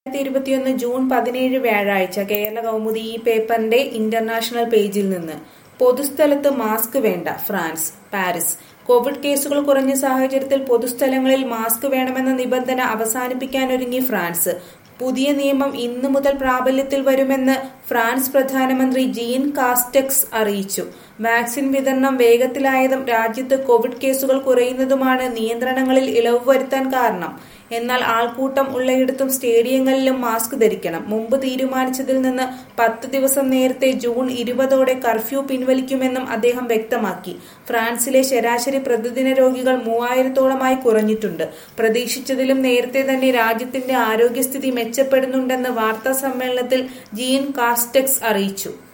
രണ്ടായിരത്തി ഇരുപത്തിയൊന്ന് ജൂൺ പതിനേഴ് വ്യാഴാഴ്ച കേരള കൗമുദി ഈ പേപ്പറിന്റെ ഇന്റർനാഷണൽ പേജിൽ നിന്ന് പൊതുസ്ഥലത്ത് മാസ്ക് വേണ്ട ഫ്രാൻസ് പാരീസ് കോവിഡ് കേസുകൾ കുറഞ്ഞ സാഹചര്യത്തിൽ പൊതുസ്ഥലങ്ങളിൽ മാസ്ക് വേണമെന്ന നിബന്ധന അവസാനിപ്പിക്കാനൊരുങ്ങി ഫ്രാൻസ് പുതിയ നിയമം ഇന്നു മുതൽ പ്രാബല്യത്തിൽ വരുമെന്ന് ഫ്രാൻസ് പ്രധാനമന്ത്രി ജീൻ കാസ്റ്റക്സ് അറിയിച്ചു വാക്സിൻ വിതരണം വേഗത്തിലായതും രാജ്യത്ത് കോവിഡ് കേസുകൾ കുറയുന്നതുമാണ് നിയന്ത്രണങ്ങളിൽ ഇളവ് വരുത്താൻ കാരണം എന്നാൽ ആൾക്കൂട്ടം ഉള്ളയിടത്തും സ്റ്റേഡിയങ്ങളിലും മാസ്ക് ധരിക്കണം മുമ്പ് തീരുമാനിച്ചതിൽ നിന്ന് പത്ത് ദിവസം നേരത്തെ ജൂൺ ഇരുപതോടെ കർഫ്യൂ പിൻവലിക്കുമെന്നും അദ്ദേഹം വ്യക്തമാക്കി ഫ്രാൻസിലെ ശരാശരി പ്രതിദിന രോഗികൾ മൂവായിരത്തോളമായി കുറഞ്ഞിട്ടുണ്ട് പ്രതീക്ഷിച്ചതിലും നേരത്തെ തന്നെ രാജ്യത്തിന്റെ ആരോഗ്യസ്ഥിതി മെച്ചപ്പെടുന്നുണ്ടെന്ന് വാർത്താ സമ്മേളനത്തിൽ ജീൻ കാസ്റ്റക്സ് അറിയിച്ചു